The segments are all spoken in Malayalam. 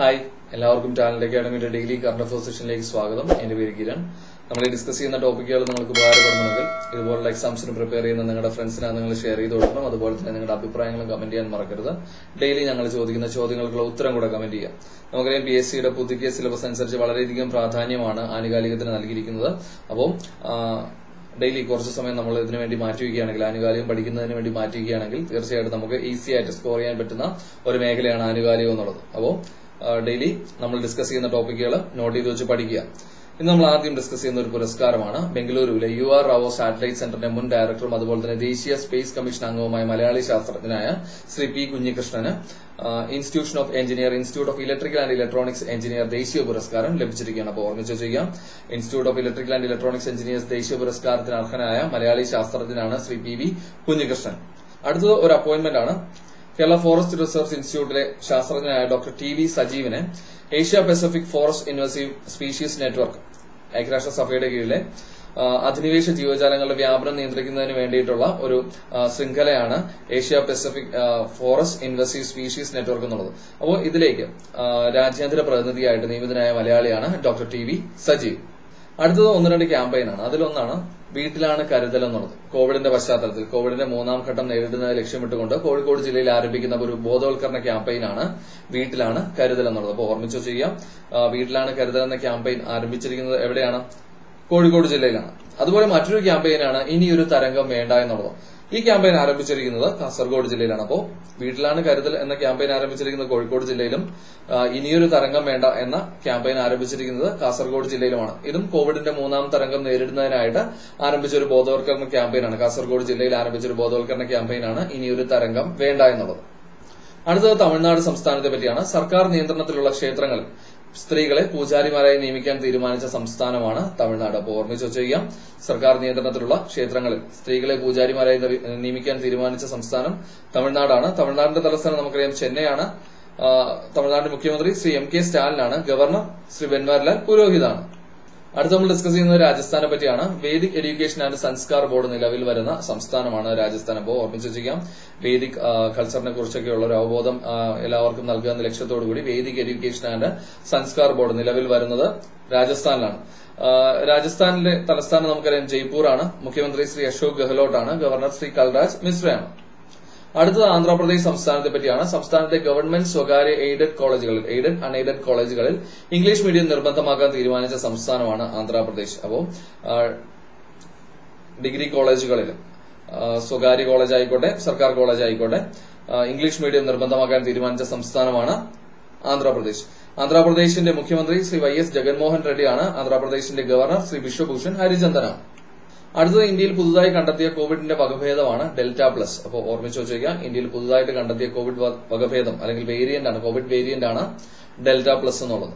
ഹായ് എല്ലാവർക്കും ടാലന്റ് അക്കാഡമിയുടെ ഡെയിലി കറണ്ട് അഫയേഴ്സ് സെഷനിലേക്ക് സ്വാഗതം എന്റെ പേര് കിരൺ നമ്മൾ ഈ ഡിസ്കസ് ചെയ്യുന്ന ടോപ്പിക്കുകൾ നിങ്ങൾക്ക് ഉപകാരപ്പെടുന്നുണ്ടെങ്കിൽ ഇതുപോലുള്ള എക്സാംസിന് പ്രിപ്പയർ ചെയ്യുന്ന നിങ്ങളുടെ ഫ്രണ്ട്സിനെ നിങ്ങൾ ഷെയർ ചെയ്ത് കൊടുക്കണം അതുപോലെ തന്നെ നിങ്ങളുടെ അഭിപ്രായങ്ങളും കമന്റ് ചെയ്യാൻ മറക്കരുത് ഡെയിലി ഞങ്ങൾ ചോദിക്കുന്ന ചോദ്യങ്ങൾക്കുള്ള ഉത്തരം കൂടെ കമന്റ് ചെയ്യാം നമുക്കറിയാം പി എസ് സിയുടെ പുതുക്കിയ സിലബസ് അനുസരിച്ച് വളരെയധികം പ്രാധാന്യമാണ് ആനുകാലികത്തിന് നൽകിയിരിക്കുന്നത് അപ്പോൾ ഡെയിലി കുറച്ച് സമയം നമ്മൾ ഇതിനു വേണ്ടി മാറ്റിവെക്കുകയാണെങ്കിൽ ആനുകാലികം പഠിക്കുന്നതിന് വേണ്ടി മാറ്റിവെക്കുകയാണെങ്കിൽ തീർച്ചയായിട്ടും നമുക്ക് ഈസി ആയിട്ട് സ്കോർ ചെയ്യാൻ പറ്റുന്ന ഒരു മേഖലയാണ് ആനുകാലികം എന്നുള്ളത് അപ്പോൾ ഡെയിലി നമ്മൾ ഡിസ്കസ് ചെയ്യുന്ന ടോപ്പിക്കുകൾ നോട്ട് ചെയ്ത് വെച്ച് പഠിക്കുക ഇന്ന് നമ്മൾ ആദ്യം ഡിസ്കസ് ചെയ്യുന്ന ഒരു പുരസ്കാരമാണ് ബംഗളൂരുവിലെ യു ആർ റാവോ സാറ്റലൈറ്റ് സെന്ററിന്റെ മുൻ ഡയറക്ടറും അതുപോലെ തന്നെ ദേശീയ സ്പേസ് കമ്മീഷൻ അംഗവുമായ മലയാളി ശാസ്ത്രജ്ഞനായ ശ്രീ പി കുഞ്ഞികൃഷ്ണന് institution of engineer institute of electrical and electronics engineer ദേശീയ പുരസ്കാരം ലഭിച്ചിരിക്കുകയാണ് അപ്പോൾ ഓർമ്മിച്ച് ചെയ്യാം institute of electrical and electronics engineers ദേശീയ പുരസ്കാരത്തിന് അർഹനായ മലയാളി ശാസ്ത്രജ്ഞനാണ് ശ്രീ പി വി കുഞ്ഞികൃഷ്ണൻ അടുത്തത് ഒരു അപ്പോയിന്റ്മെന്റ് ആണ് കേരള ഫോറസ്റ്റ് റിസർച്ച് ഇൻസ്റ്റിറ്റ്യൂട്ടിലെ ശാസ്ത്രജ്ഞനായ ഡോക്ടർ ടി വി സജീവിനെ Asia Pacific forest invasive species network ഐക്യരാഷ്ട്രസഭയുടെ കീഴിലെ അധിനിവേശ ജീവജാലങ്ങളുടെ വ്യാപനം നിയന്ത്രിക്കുന്നതിന് വേണ്ടിയിട്ടുള്ള ഒരു ശൃംഖലയാണ് Asia Pacific forest invasive species network എന്നുള്ളത് അപ്പോൾ ഇതിലേക്ക് രാജ്യാന്തര പ്രതിനിധിയായിട്ട് നിയമിതനായ മലയാളിയാണ് ഡോക്ടർ ടി വി സജീവ് അടുത്തത് ഒന്ന് രണ്ട് ക്യാമ്പയിനാണ് അതിലൊന്നാണ് വീട്ടിലാണ് കരുതൽ എന്നുള്ളത് കോവിഡിന്റെ പശ്ചാത്തലത്തിൽ കോവിഡിന്റെ മൂന്നാം ഘട്ടം നേരിടുന്നത് ലക്ഷ്യമിട്ടുകൊണ്ട് കോഴിക്കോട് ജില്ലയിൽ ആരംഭിക്കുന്ന ഒരു ബോധവൽക്കരണ ക്യാമ്പയിനാണ് വീട്ടിലാണ് കരുതൽ എന്നുള്ളത് അപ്പോൾ ഓർമ്മിച്ചു ചെയ്യാം വീട്ടിലാണ് കരുതൽ എന്ന ക്യാമ്പയിൻ ആരംഭിച്ചിരിക്കുന്നത് എവിടെയാണ് കോഴിക്കോട് ജില്ലയിലാണ് അതുപോലെ മറ്റൊരു ക്യാമ്പയിനാണ് ഇനിയൊരു തരംഗം വേണ്ട എന്നുള്ളത് ഈ ക്യാമ്പയിൻ ആരംഭിച്ചിരിക്കുന്നത് കാസർഗോഡ് ജില്ലയിലാണ് അപ്പോൾ വീട്ടിലാണ് കരുതൽ എന്ന ക്യാമ്പയിൻ ആരംഭിച്ചിരിക്കുന്നത് കോഴിക്കോട് ജില്ലയിലും ഇനിയൊരു തരംഗം വേണ്ട എന്ന ക്യാമ്പയിൻ ആരംഭിച്ചിരിക്കുന്നത് കാസർഗോഡ് ജില്ലയിലുമാണ് ഇതും കോവിഡിന്റെ മൂന്നാം തരംഗം നേരിടുന്നതിനായിട്ട് ആരംഭിച്ച ഒരു ബോധവൽക്കരണ ക്യാമ്പയിനാണ് കാസർഗോഡ് ജില്ലയിൽ ആരംഭിച്ച ഒരു ബോധവൽക്കരണ ക്യാമ്പയിനാണ് ഇനിയൊരു തരംഗം വേണ്ട എന്നുള്ളത് അടുത്തത് തമിഴ്നാട് സംസ്ഥാനത്തെ പറ്റിയാണ് സർക്കാർ നിയന്ത്രണത്തിലുള്ള ക്ഷേത്രങ്ങളിൽ സ്ത്രീകളെ പൂജാരിമാരായി നിയമിക്കാൻ തീരുമാനിച്ച സംസ്ഥാനമാണ് തമിഴ്നാട് അപ്പോൾ ഓർമ്മിച്ച് ചെയ്യാം സർക്കാർ നിയന്ത്രണത്തിലുള്ള ക്ഷേത്രങ്ങളിൽ സ്ത്രീകളെ പൂജാരിമാരായി നിയമിക്കാൻ തീരുമാനിച്ച സംസ്ഥാനം തമിഴ്നാടാണ് തമിഴ്നാടിന്റെ തലസ്ഥാനം നമുക്കറിയാം ചെന്നൈയാണ് തമിഴ്നാട് മുഖ്യമന്ത്രി ശ്രീ എം കെ സ്റ്റാലിനാണ് ഗവർണർ ശ്രീ ബൻവാരിലാൽ പുരോഹിതാണ് അടുത്ത നമ്മൾ ഡിസ്കസ് ചെയ്യുന്നത് രാജസ്ഥാനെ പറ്റിയാണ് Vedic education and Sanskar board നിലവിൽ വരുന്ന സംസ്ഥാനമാണ് രാജസ്ഥാൻ അപ്പോൾ ഓർമ്മിച്ച് ചെയ്യാം വേദിക് കൾച്ചറിനെ കുറിച്ചൊക്കെയുള്ള ഒരു അവബോധം എല്ലാവർക്കും നൽകുക എന്ന ലക്ഷ്യത്തോടുകൂടി Vedic education and Sanskar board നിലവിൽ വരുന്നത് രാജസ്ഥാനിലാണ് രാജസ്ഥാനിലെ തലസ്ഥാനം നമുക്കറിയാം ജയ്പൂർ ആണ് മുഖ്യമന്ത്രി ശ്രീ അശോക് ഗെഹ്ലോട്ടാണ് ഗവർണർ ശ്രീ കൽരാജ് മിശ്രയാണ് അടുത്തത് ആന്ധ്രാപ്രദേശ് സംസ്ഥാനത്തെ പറ്റിയാണ് സംസ്ഥാനത്തെ ഗവൺമെന്റ് സ്വകാര്യ എയ്ഡഡ് കോളേജുകളിൽ എയ്ഡഡ് അൺഎയ്ഡഡ് കോളേജുകളിൽ ഇംഗ്ലീഷ് മീഡിയം നിർബന്ധമാക്കാൻ തീരുമാനിച്ച സംസ്ഥാനമാണ് ആന്ധ്രാപ്രദേശ് അപ്പോൾ ഡിഗ്രി കോളേജുകളിൽ സ്വകാര്യ കോളേജ് ആയിക്കോട്ടെ സർക്കാർ കോളേജ് ആയിക്കോട്ടെ ഇംഗ്ലീഷ് മീഡിയം നിർബന്ധമാക്കാൻ തീരുമാനിച്ച സംസ്ഥാനമാണ് ആന്ധ്രാപ്രദേശ് ആന്ധ്രാപ്രദേശിന്റെ മുഖ്യമന്ത്രി ശ്രീ വൈ എസ് ജഗൻമോഹൻ റെഡ്ഡിയാണ് ആന്ധ്രാപ്രദേശിന്റെ ഗവർണർ ശ്രീ വിശ്വഭൂഷൺ ഹരിചന്ദനാണ് അടുത്തത് ഇന്ത്യയിൽ പുതുതായി കണ്ടെത്തിയ കോവിഡിന്റെ വകഭേദമാണ് ഡെൽറ്റ പ്ലസ് അപ്പോൾ ഓർമ്മിച്ചു വെച്ചേക്കുക ഇന്ത്യയിൽ പുതുതായിട്ട് കണ്ടെത്തിയ കോവിഡ് വകഭേദം അല്ലെങ്കിൽ വേരിയന്റ് ആണ് കോവിഡ് വേരിയന്റ് ആണ് ഡെൽറ്റ പ്ലസ് എന്നുള്ളത്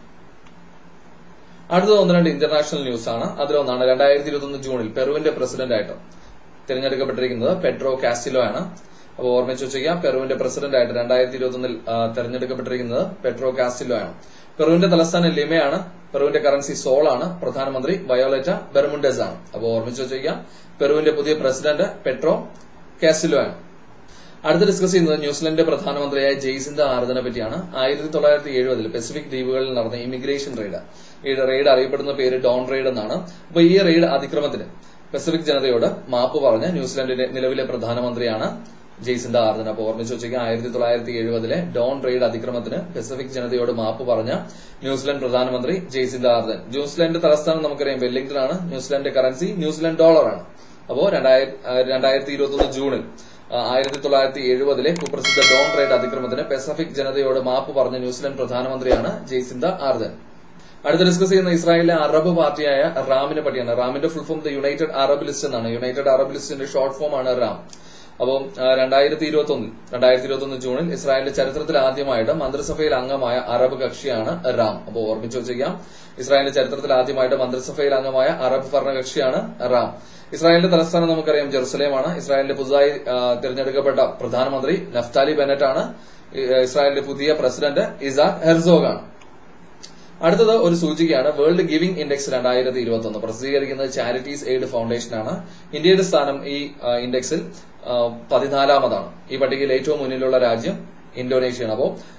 അടുത്തത് ഒന്ന് രണ്ട് ഇന്റർനാഷണൽ ന്യൂസ് ആണ് അതിലൊന്നാണ് രണ്ടായിരത്തി ഇരുപത്തി ജൂണിൽ പെറുവിന്റെ പ്രസിഡന്റ് ആയിട്ട് തിരഞ്ഞെടുക്കപ്പെട്ടിരിക്കുന്നത് പെട്രോ കാസ്റ്റിലോ ആണ് അപ്പോൾ ഓർമ്മിച്ചു വെച്ചേക്കുക പെറുവിന്റെ പ്രസിഡന്റ് ആയിട്ട് രണ്ടായിരത്തി ഇരുപത്തൊന്നിൽ തെരഞ്ഞെടുക്കപ്പെട്ടിരിക്കുന്നത് പെട്രോ കാസ്റ്റിലോ ആണ് പെറുവിന്റെ തലസ്ഥാനം ലിമയാണ് പെറുവിന്റെ കറൻസി സോൾ ആണ് പ്രധാനമന്ത്രി വയോലറ്റ ബെർമുണ്ടസ് ആണ് അപ്പോൾ ഓർമ്മിച്ചു വെച്ചേക്കാം പെറുവിന്റെ പുതിയ പ്രസിഡന്റ് പെട്രോ കാസിലോ ആണ് അടുത്ത് ഡിസ്കസ് ചെയ്യുന്നത് ന്യൂസിലൻഡിന്റെ പ്രധാനമന്ത്രിയായ ജെയ്സിന്റെ ആർദനെ പറ്റിയാണ് ആയിരത്തി തൊള്ളായിരത്തി എഴുപതിൽ പസഫിക് ദ്വീപുകളിൽ നടന്ന ഇമിഗ്രേഷൻ റെയ്ഡ് ഈ റെയ്ഡ് അറിയപ്പെടുന്ന പേര് ഡോൺ റെയ്ഡ് എന്നാണ് അപ്പൊ ഈ റെയ്ഡ് അതിക്രമത്തിന് പസഫിക് ജനതയോട് മാപ്പ് പറഞ്ഞ ന്യൂസിലൻഡിന്റെ നിലവിലെ പ്രധാനമന്ത്രിയാണ് ജെയ്സിന്റെ ആർദൻ അപ്പോൾ ഓർമ്മിച്ച് വെച്ചേക്കാം ആയിരത്തി തൊള്ളായിരത്തി എഴുപതിലെ ഡോൺ റെയ്ഡ് അതിക്രമത്തിന് പസഫിക് ജനതയോട് മാപ്പ് പറഞ്ഞ ന്യൂസിലൻഡ് പ്രധാനമന്ത്രി ജെയ്സിന്റെ ആർദൻ ന്യൂസിലൻഡ് തലസ്ഥാനം നമുക്കറിയാം വെല്ലിംഗ്ടൺ ആണ് ന്യൂസിലൻഡ് കറൻസി ന്യൂസിലൻഡ് ഡോളർ ആണ് അപ്പോൾ രണ്ടായിരത്തി ഇരുപത്തി ജൂണിൽ ആയിരത്തി തൊള്ളായിരത്തി എഴുപതിലെ കുപ്രസിദ്ധ ഡോൺ റെയ്ഡ് അതിക്രമത്തിന് പസഫിക് ജനതയോട് മാപ്പ് പറഞ്ഞ ന്യൂസിലൻഡ് പ്രധാനമന്ത്രിയാണ് ജെയ്സിന്ത ആർദൻ അടുത്ത ഡിസ്കസ് ചെയ്യുന്ന ഇസ്രായേലിലെ അറബ് പാർട്ടിയായ റാമിനെ പറ്റിയാണ് റാമിന്റെ full form the United Arab List എന്നാണ് യുണൈറ്റഡ് അറബ് ലിസ്റ്റിന്റെ ഷോർട്ട് ഫോം ആണ് റാം അപ്പോൾ രണ്ടായിരത്തി ഇരുപത്തി ഒന്നിൽ രണ്ടായിരത്തി ഇരുപത്തി ഒന്ന് ജൂണിൽ ഇസ്രായേലിന്റെ ചരിത്രത്തിൽ ആദ്യമായിട്ട് മന്ത്രിസഭയിൽ അംഗമായ അറബ് കക്ഷിയാണ് റാം അപ്പോൾ ഓർമ്മിച്ചു വെച്ചേക്കാം ഇസ്രായേലിന്റെ ചരിത്രത്തിൽ ആദ്യമായിട്ട് മന്ത്രിസഭയിൽ അംഗമായ അറബ് ഭരണകക്ഷിയാണ് റാം ഇസ്രായേലിന്റെ തലസ്ഥാനം നമുക്കറിയാം ജെറുസലേമാണ് ഇസ്രായേലിന്റെ പുതുതായി തിരഞ്ഞെടുക്കപ്പെട്ട പ്രധാനമന്ത്രി നഫ്താലി ബെനറ്റ് ആണ് ഇസ്രായേലിന്റെ പുതിയ പ്രസിഡന്റ് ഇസാഖ് ഹെർസോഗ് ആണ് അടുത്തത് ഒരു സൂചികയാണ് വേൾഡ് ഗിവിംഗ് ഇൻഡെക്സ് രണ്ടായിരത്തി ഇരുപത്തി ഒന്ന് പ്രസിദ്ധീകരിക്കുന്നത് ചാരിറ്റീസ് എയ്ഡ് ഫൗണ്ടേഷൻ ആണ് ഇന്ത്യയുടെ സ്ഥാനം ഈ ഇൻഡെക്സിൽ പതിനാലാമതാണ് ഈ പട്ടികയിൽ ഏറ്റവും മുന്നിലുള്ള രാജ്യം ഇന്തോനേഷ്യയാണ് അപ്പോൾ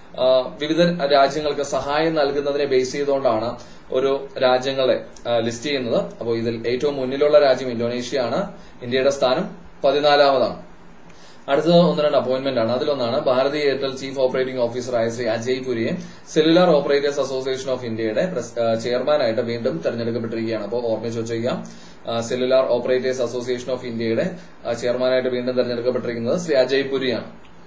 ആ, വിവിധ രാജ്യങ്ങൾക്ക് സഹായം നൽകുന്നതിനെ ബേസ് ചെയ്തുകൊണ്ടാണ് ഒരു രാജ്യങ്ങളെ ലിസ്റ്റ് ചെയ്യുന്നത് അപ്പോൾ ഇതിൽ ഏറ്റവും മുന്നിലുള്ള രാജ്യം ഇന്തോനേഷ്യയാണ് ഇന്ത്യയുടെ സ്ഥാനം പതിനാലാമതാണ് അടുത്തത് ഒന്ന് രണ്ട് അപ്പോയിന്റ്മെന്റ് ആണ് അതിലൊന്നാണ് ഭാരതി എയർടെൽ ചീഫ് ഓപ്പറേറ്റിംഗ് ഓഫീസറായ ശ്രീ അജയ് പുരിയെ സെല്ലുലാർ ഓപ്പറേറ്റേഴ്സ് അസോസിയേഷൻ ഓഫ് ഇന്ത്യയുടെ പ്രസ്- ആ, ചെയർമാനായിട്ട് വീണ്ടും തെരഞ്ഞെടുക്കപ്പെട്ടിരിക്കുകയാണ് അപ്പോൾ ഓർമ്മിച്ച് വെച്ചേക്കാം ആ, സെല്ലുലാർ ഓപ്പറേറ്റേഴ്സ് അസോസിയേഷൻ ഓഫ് ഇന്ത്യയുടെ ആ, ചെയർമാനായിട്ട് വീണ്ടും തെരഞ്ഞെടുക്കപ്പെട്ടിരിക്കുന്നത് ശ്രീ അജയ് പുരിയാണ്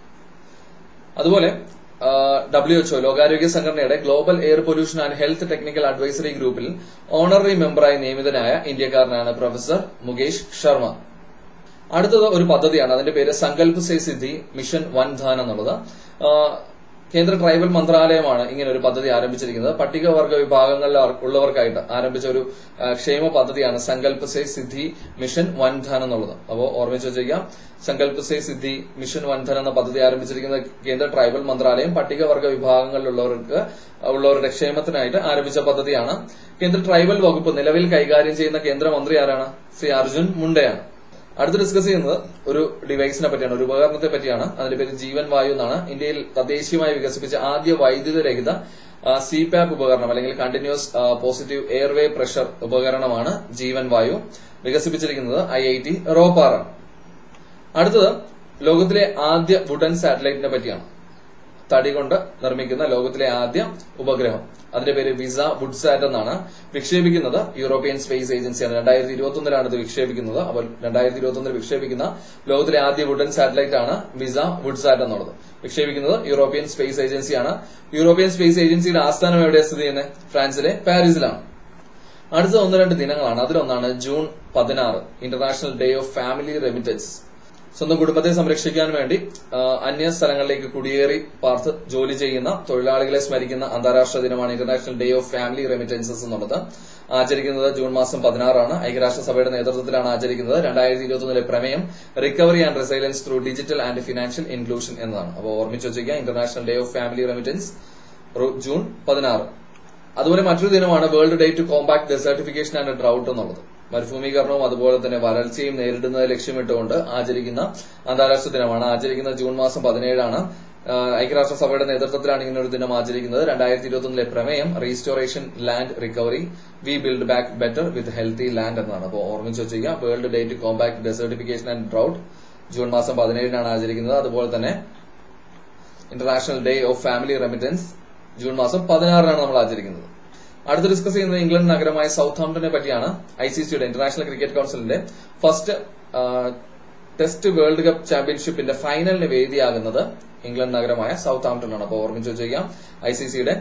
അതുപോലെ ഡബ്ല്യു എച്ച്ഒ ലോകാരോഗ്യ സംഘടനയുടെ global air pollution and health technical advisory ഗ്രൂപ്പിൽ ഓണററി മെമ്പറായി നിയമിതനായ ഇന്ത്യക്കാരനാണ് പ്രൊഫസർ മുകേഷ് ശർമ്മ അടുത്തത് ഒരു പദ്ധതിയാണ് അതിന്റെ പേര് സങ്കല്പ് സേ സിദ്ധി മിഷൻ വൻ ധാൻ എന്നുള്ളത് ആ, കേന്ദ്ര ട്രൈബൽ മന്ത്രാലയമാണ് ഇങ്ങനെ ഒരു പദ്ധതി ആരംഭിച്ചിരിക്കുന്നത് പട്ടികവർഗ വിഭാഗങ്ങളിൽ ഉള്ളവർക്കായിട്ട് ആരംഭിച്ച ഒരു ആ, ക്ഷേമ പദ്ധതിയാണ് സങ്കല്പ് സേ സിദ്ധി മിഷൻ വൻ ധാൻ എന്നുള്ളത് അപ്പോൾ ഓർമ്മിച്ച് വെച്ചേക്കാം സങ്കല്പ് സേ സിദ്ധി മിഷൻ വൻ ധൻ എന്ന പദ്ധതി ആരംഭിച്ചിരിക്കുന്ന കേന്ദ്ര ട്രൈബൽ മന്ത്രാലയം പട്ടികവർഗ വിഭാഗങ്ങളിലുള്ളവർക്ക് ഉള്ളവരുടെ ക്ഷേമത്തിനായിട്ട് ആരംഭിച്ച പദ്ധതിയാണ് കേന്ദ്ര ട്രൈബൽ വകുപ്പ് നിലവിൽ കൈകാര്യം ചെയ്യുന്ന കേന്ദ്രമന്ത്രി ആരാണ് ശ്രീ അർജുൻ മുണ്ടയാണ് അടുത്ത് ഡിസ്കസ് ചെയ്യുന്നത് ഒരു ഡിവൈസിനെ പറ്റിയാണ് ഒരു ഉപകരണത്തെ പറ്റിയാണ് അതിന്റെ പേര് ജീവൻ വായു എന്നാണ് ഇന്ത്യയിൽ തദ്ദേശീയമായി വികസിപ്പിച്ച ആദ്യ വൈദ്യുത രഹിത സി പാപ്പ് ഉപകരണം അല്ലെങ്കിൽ കണ്ടിന്യൂസ് പോസിറ്റീവ് എയർവേ പ്രഷർ ഉപകരണമാണ് ജീവൻ വായു വികസിപ്പിച്ചിരിക്കുന്നത് ഐ ഐ ടി റോപ്പാറാണ് അടുത്തത് ലോകത്തിലെ ആദ്യ വുഡൻ സാറ്റലൈറ്റിനെ പറ്റിയാണ് തടി കൊണ്ട് നിർമ്മിക്കുന്ന ലോകത്തിലെ ആദ്യ ഉപഗ്രഹം അതിന്റെ പേര് വിസ വുഡ്സാറ്റ് എന്നാണ് വിക്ഷേപിക്കുന്നത് യൂറോപ്യൻ സ്പേസ് ഏജൻസിയാണ് രണ്ടായിരത്തി ഇരുപത്തി ഒന്നിലാണ് ഇത് വിക്ഷേപിക്കുന്നത് അപ്പോൾ രണ്ടായിരത്തി ഇരുപത്തി ഒന്നിൽ വിക്ഷേപിക്കുന്ന ലോകത്തിലെ ആദ്യ വുഡൻ സാറ്റലൈറ്റ് ആണ് വിസ വുഡ്സാറ്റ് എന്നുള്ളത് വിക്ഷേപിക്കുന്നത് യൂറോപ്യൻ സ്പേസ് ഏജൻസിയാണ് യൂറോപ്യൻ സ്പേസ് ഏജൻസിയുടെ ആസ്ഥാനം എവിടെയാണ് സ്ഥിതി ചെയ്യുന്നത് ഫ്രാൻസിലെ പാരീസിലാണ് അടുത്ത ഒന്ന് രണ്ട് ദിനങ്ങളാണ് അതിലൊന്നാണ് ജൂൺ പതിനാറ് international day of family remittance സ്വന്തം കുടുംബത്തെ സംരക്ഷിക്കാൻ വേണ്ടി ആ, അന്യ സ്ഥലങ്ങളിലേക്ക് കുടിയേറി പാർത്ത് ജോലി ചെയ്യുന്ന തൊഴിലാളികളെ സ്മരിക്കുന്ന അന്താരാഷ്ട്ര ദിനമാണ് international day of family remittances എന്നുള്ളത് ആചരിക്കുന്നത് ജൂൺ മാസം പതിനാറാണ് ഐക്യരാഷ്ട്രസഭയുടെ നേതൃത്വത്തിലാണ് ആചരിക്കുന്നത് രണ്ടായിരത്തി ഇരുപത്തൊന്നിലെ പ്രമേയം recovery and resilience through digital and financial inclusion എന്നതാണ് അപ്പോൾ ഓർമ്മിച്ച് വെച്ചിരിക്കുക international day of family remittance June പതിനാറ് അതുപോലെ മറ്റൊരു ദിനമാണ് world day to compact desertification and drought എന്നുള്ളത് മരുഭൂമീകരണവും അതുപോലെ തന്നെ വരൾച്ചയും നേരിടുന്നത് ലക്ഷ്യമിട്ടുകൊണ്ട് ആചരിക്കുന്ന അന്താരാഷ്ട്ര ദിനമാണ് ആചരിക്കുന്ന ജൂൺ മാസം പതിനേഴാണ് ആ, ഐക്യരാഷ്ട്രസഭയുടെ നേതൃത്വത്തിലാണ് ഇങ്ങനെ ഒരു ദിനം ആചരിക്കുന്നത് രണ്ടായിരത്തി ഇരുപത്തൊന്നിലെ പ്രമേയം restoration land recovery we build back better with healthy land എന്നതാണ് അപ്പോൾ ഓർമ്മിച്ച് വെച്ചിരിക്കുക world day to compact desertification and drought June മാസം പതിനേഴിനാണ് ആചരിക്കുന്നത് അതുപോലെ തന്നെ international day of family remittance June മാസം പതിനാറിനാണ് നമ്മൾ ആചരിക്കുന്നത് അടുത്ത് ഡിസ്കസ് ചെയ്യുന്നത് ഇംഗ്ലണ്ട് നഗരമായ സൗത്ത് ഹാംപ്ടനെ പറ്റിയാണ് ഐ സി സിയുടെ ഇന്റർനാഷണൽ ക്രിക്കറ്റ് കൌൺസിലിന്റെ ഫസ്റ്റ് ടെസ്റ്റ് വേൾഡ് കപ്പ് ചാമ്പ്യൻഷിപ്പിന്റെ ഫൈനലിന് വേദിയാകുന്നത് ഇംഗ്ലണ്ട് നഗരമായ സൗത്ത് ഹാംപ്ടൺ ആണ് അപ്പോൾ ഓർമ്മിച്ച് വെച്ചേക്കാം ഐ സി സിയുടെ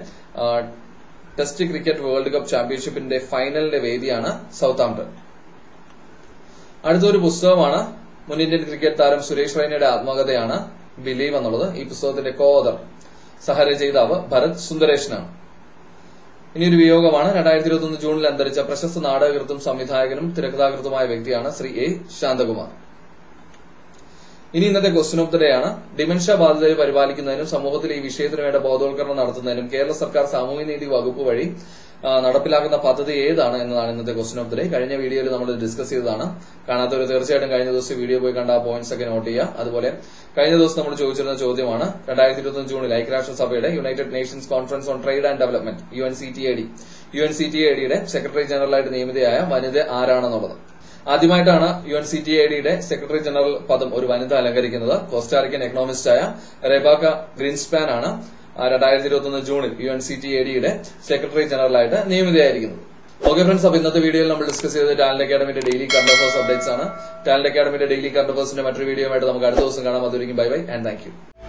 ടെസ്റ്റ് ക്രിക്കറ്റ് വേൾഡ് കപ്പ് ചാമ്പ്യൻഷിപ്പിന്റെ ഫൈനലിന്റെ വേദിയാണ് സൗത്ത് ഹാംപ്ടൺ അടുത്തൊരു പുസ്തകമാണ് മുൻ ഇന്ത്യൻ ക്രിക്കറ്റ് താരം സുരേഷ് റൈനയുടെ ആത്മകഥയാണ് ബിലീവ് എന്നുള്ളത് ഈ പുസ്തകത്തിന്റെ കോ ഓതർ സഹരചയിതാവ് ഭരത് സുന്ദരേഷനാണ് ഇനി ഒരു വിയോഗമാണ് രണ്ടായിരത്തി ഇരുപത്തി ഒന്ന് ജൂണിൽ അന്തരിച്ച പ്രശസ്ത നാടകകൃത്തും സംവിധായകനും തിരക്കഥാകൃത്തുമായ വ്യക്തിയാണ് ശ്രീ എ ശാന്തകുമാർ ഇനി ഇന്നത്തെ ക്വസ്റ്റ്യൻ ഓഫ് ദ ഡേ ആണ് ഡിമെൻഷ്യ ബാധിതരെ പരിപാലിക്കുന്നതിനും സമൂഹത്തിൽ ഈ വിഷയത്തിന് വേണ്ട ബോധവൽക്കരണം നടത്തുന്നതിനും കേരള സർക്കാർ സാമൂഹ്യനീതി വകുപ്പ് വഴി ആ, നടപ്പിലാക്കുന്ന പദ്ധതി ഏതാണ് എന്നതാണ് ഇന്നത്തെ ക്വസ്റ്റ്യൻ ഓഫ് ദ ഡേ കഴിഞ്ഞ വീഡിയോയിൽ നമ്മൾ ഡിസ്കസ് ചെയ്തതാണ് കാണാത്തവർ തീർച്ചയായിട്ടും കഴിഞ്ഞ ദിവസം വീഡിയോ പോയി കണ്ട ആ പോയിന്റ്സ് ഒക്കെ നോട്ട് ചെയ്യുക അതുപോലെ കഴിഞ്ഞ ദിവസം നമ്മൾ ചോദിച്ചിരുന്ന ചോദ്യമാണ് രണ്ടായിരത്തി ഇരുപത്തി ജൂണിൽ ഐക്യരാഷ്ട്ര സഭയുടെ United Nations conference on trade and development U N C T A D U N C T A ഡിയുടെ സെക്രട്ടറി ജനറലായിട്ട് നിയമിതയായ വനിത ആരാണെന്നുള്ളത് ആദ്യമായിട്ടാണ് U N C T A ഡിയുടെ സെക്രട്ടറി ജനറൽ പദം ഒരു വനിത അലങ്കരിക്കുന്നത് കോസ്റ്റാറിക്കൻ എക്കണോമിസ്റ്റായ റെബാക്ക ഗ്രീൻസ്പാൻ ആണ് രണ്ടായിരത്തി ഇരുപത്തി ഒന്ന് ജൂണിൽ U N C T A ഡിയുടെ സെക്രട്ടറി ജനറലായിട്ട് നിയമിതയായിരിക്കുന്നത് ഓക്കെ ഫ്രണ്ട്സ് അപ്പൊ ഇന്നത്തെ വീഡിയോയിൽ നമ്മൾ ഡിസ്കസ് ചെയ്തത് ടാലന്റ് അക്കാഡമിയുടെ ഡെയിലി കറണ്ട് അഫേഴ്സ് അപ്ഡേറ്റ്സ് ആണ് ടാലന്റ് അക്കാഡമിയുടെ ഡെയിലി കറണ്ട് അഫേഴ്സിന്റെ മറ്റൊരു വീഡിയോ ആയിട്ട് നമുക്ക് അടുത്ത ദിവസം കാണാം അതുവരെയും bye bye and thank U